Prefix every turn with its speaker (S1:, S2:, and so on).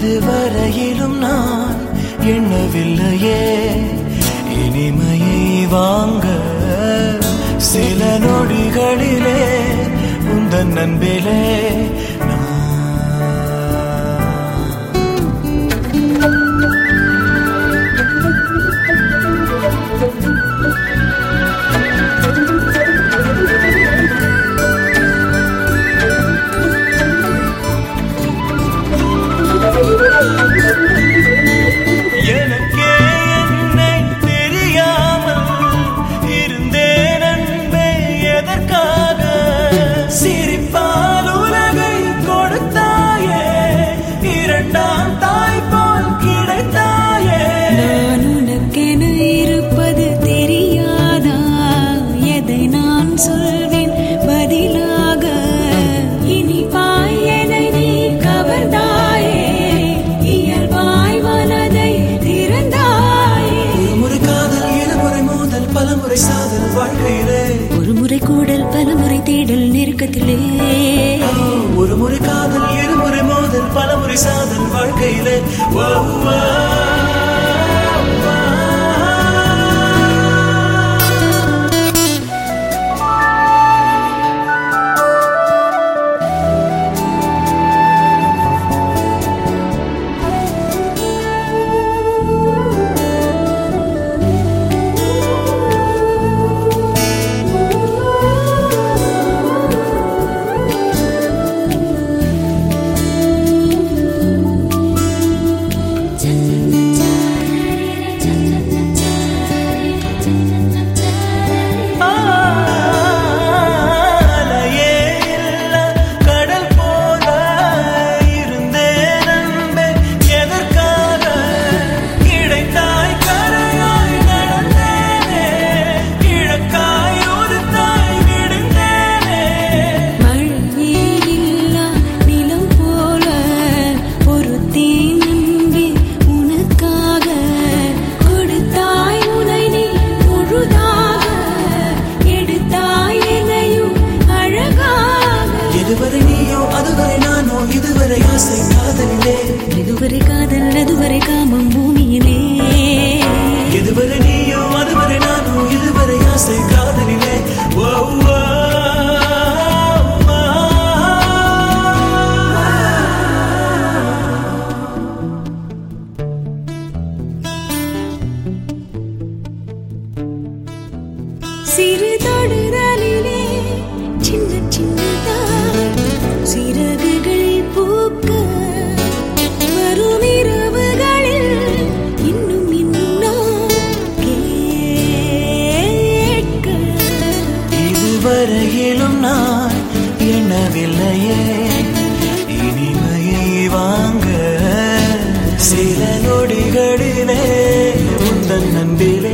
S1: இதுவரையிலும் நான் எண்ணவில்லையே இனிமையை வாங்க சில நொடிகளிலே உந்தன் அன்பிலே நான் எனக்கே என்னை தெரியாமல் இருந்தேன் அன்பே எதற்காக சிரிப்பால் உலகை கொடுத்தாயே இரண்டாம் தாய் போல் கிடைத்தாயே
S2: நான் உனக்கென இருப்பது தெரியாதா எதை நான் சொல்வேன் பதிலாக இனிப்பாய் எதை நீ கவர்ந்தாயே இயல்பாய் மனதை திறந்தாயே
S1: ஒரு காதல் இருமுறை மோதல் பலமுறை சாதல் வாழ்க்கையிலே
S2: ஒரு முறை கூடல் பலமுறை தேடல் நெருக்கத்திலே
S1: ஒரு முறை காதல் இருமுறை மோதல் பலமுறை சாதல் வாழ்க்கையிலே ஓ, ஓ, ஓ. அலையே இல்ல கடல் போல இருந்தேன் அன்பே எதற்காக கிடைத்தாய் கரையாய் நடந்தேனே கிழக்காய் உதித்தாய் விடுந்தேனே
S2: மழையே இல்லா நிலம் போல ஒரு நம்பி உனக்காக கொடுத்தாய் உனை நீ முழுதாக எடுத்தாய் என்னையும் அழகாக
S1: எதுவரை நீயோ அதுவரை நானோ இதுவரை ஆசை காதலிலே
S2: இதுவரை காதல் அதுவரை காமம் பூமியிலே
S1: எதுவரை நீயோ அதுவரை நானோ இதுவரை ஆசை காதலிலே ஓ, ஓ, ஓ.
S2: சிறு தொடுதலிலே சின்ன சின்னதாய் சிறகுகள் பூக்க வரும் இரவுகளில் இன்னும் இன்னும் நான் கேட்க
S1: இதுவரையிலும் நான் எண்ணவில்லையே இனிமையை வாங்க சில நொடிகளிலே உந்தன் அன்பிலே